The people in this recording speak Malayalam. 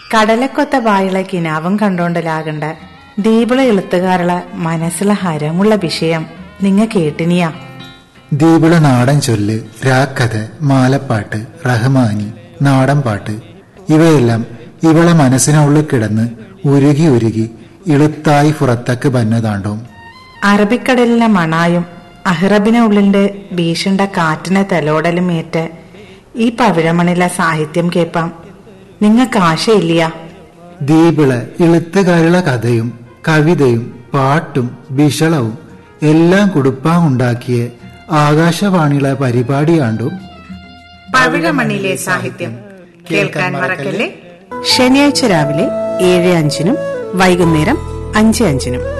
കടലക്കൊത്ത ബായുള്ള കിനാവും കണ്ടോണ്ടലാകണ്ട ദീപിള എളുത്തുകാരുള്ള മനസ്സിലെ ഹരമുള്ള വിഷയം നിങ്ങ കേട്ടിനിയാ ദീപിള നാടൻ ചൊല്ല് രാക്കഥ മാലപ്പാട്ട് റഹ്മാനി നാടൻ പാട്ട് ഇവയെല്ലാം ഇവളെ മനസ്സിനുള്ളിൽ കിടന്ന് ഉരുകി ഉരുകി ഇളുത്തായി പുറത്തേക്ക് ബന്നതാണ്ടും അറബിക്കടലിലെ മണായും അഹ്റബിനെ ഉള്ളിന്റെ ഭീഷണ്ട കാറ്റിനെ തലോടലും ഏറ്റ് ഈ പവിഴമണിലെ സാഹിത്യം കേൾപ്പാം നിങ്ങക്ക് ആശയില്ല ദീപിള ഇളുത്തുകാരുള്ള കഥയും കവിതയും പാട്ടും ബിഷളവും എല്ലാം കുടുപ്പാൻ ഉണ്ടാക്കിയ ആകാശവാണിയിലെ പരിപാടിയാണ്ടും പവിഴമണിലെ സാഹിത്യം കേൾക്കാൻ മറക്കല്ലേ ശനിയാഴ്ച രാവിലെ ഏഴ് അഞ്ചിനും വൈകുന്നേരം അഞ്ച് അഞ്ചിനും